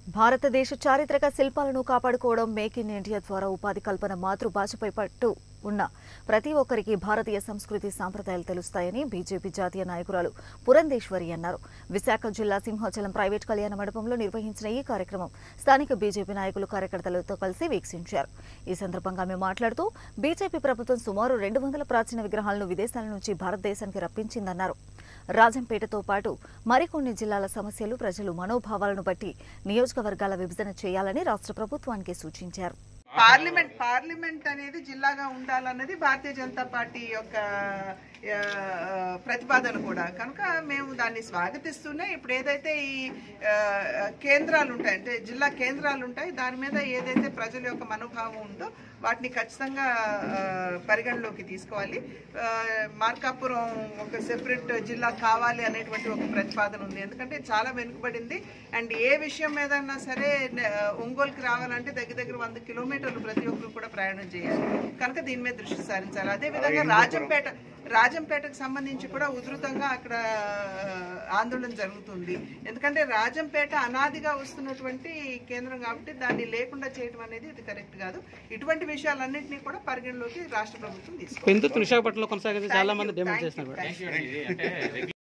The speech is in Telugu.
భారతదేశ చారిత్రక శిల్పాలను కాపాడుకోవడం మేక్ ఇన్ ఇండియా ద్వారా ఉపాధి కల్పన మాతృభాషపై పట్టు ఉన్న ప్రతి ఒక్కరికి భారతీయ సంస్కృతి సాంప్రదాయాలు తెలుస్తాయని బీజేపీ జాతీయ నాయకురాలు పురంధేశ్వరి అన్నారు విశాఖ జిల్లా సింహాచలం ప్రైవేట్ కళ్యాణ మండపంలో నిర్వహించిన ఈ కార్యక్రమం స్థానిక బీజేపీ నాయకులు కార్యకర్తలతో కలిసి వీక్షించారు ఈ సందర్భంగా ఆమె మాట్లాడుతూ బీజేపీ ప్రభుత్వం సుమారు రెండు వందల ప్రాచీన విగ్రహాలను విదేశాల నుంచి భారతదేశానికి రప్పించిందన్నారు రాజంపేటతో పాటు మరికొన్ని జిల్లాల సమస్యలు ప్రజలు మనోభావాలను బట్టి నియోజకవర్గాల విభజన చేయాలని రాష్ట్ర ప్రభుత్వానికి సూచించారు పార్లమెంట్ పార్లమెంట్ అనేది జిల్లాగా ఉండాలన్నది భారతీయ జనతా పార్టీ యొక్క ఆ, ప్రతిపాదన కూడా కనుక మేము దాన్ని స్వాగతిస్తూనే ఇప్పుడు ఏదైతే ఈ ఆ, కేంద్రాలు ఉంటాయి అంటే జిల్లా కేంద్రాలు ఉంటాయి దాని మీద ఏదైతే ప్రజల యొక్క మనోభావం ఉందో వాటిని ఖచ్చితంగా ఆ, పరిగణలోకి తీసుకోవాలి ఆ, మార్కాపురం ఒక సెపరేట్ జిల్లా కావాలి అనేటువంటి ఒక ప్రతిపాదన ఉంది ఎందుకంటే చాలా వెనుకబడింది అండ్ ఏ విషయం మీదన్నా సరే న- ఒంగోలుకి రావాలంటే దగ్గర దగ్గర వంద కిలోమీటర్లు ప్రతి ఒక్కరు కూడా ప్రయాణం చేయాలి కనుక దీని మీద దృష్టి సారించాలి అదేవిధంగా రాజంపేట రాజంపేటకు సంబంధించి కూడా ఉధృతంగా అక్కడ ఆ, ఆందోళన జరుగుతుంది ఎందుకంటే రాజంపేట అనాదిగా వస్తున్నటువంటి కేంద్రం కాబట్టి దాన్ని లేకుండా చేయడం అనేది ఇది కరెక్ట్ కాదు ఇటువంటి విషయాలన్నింటినీ కూడా పరిగణలోకి రాష్ట్ర ప్రభుత్వం తీసుకుంటుంది పెందుతు విశాఖపట్నంలో కొనసాగితే చాలా మంది డిమాండ్ చేస్తున్నారు Thank you.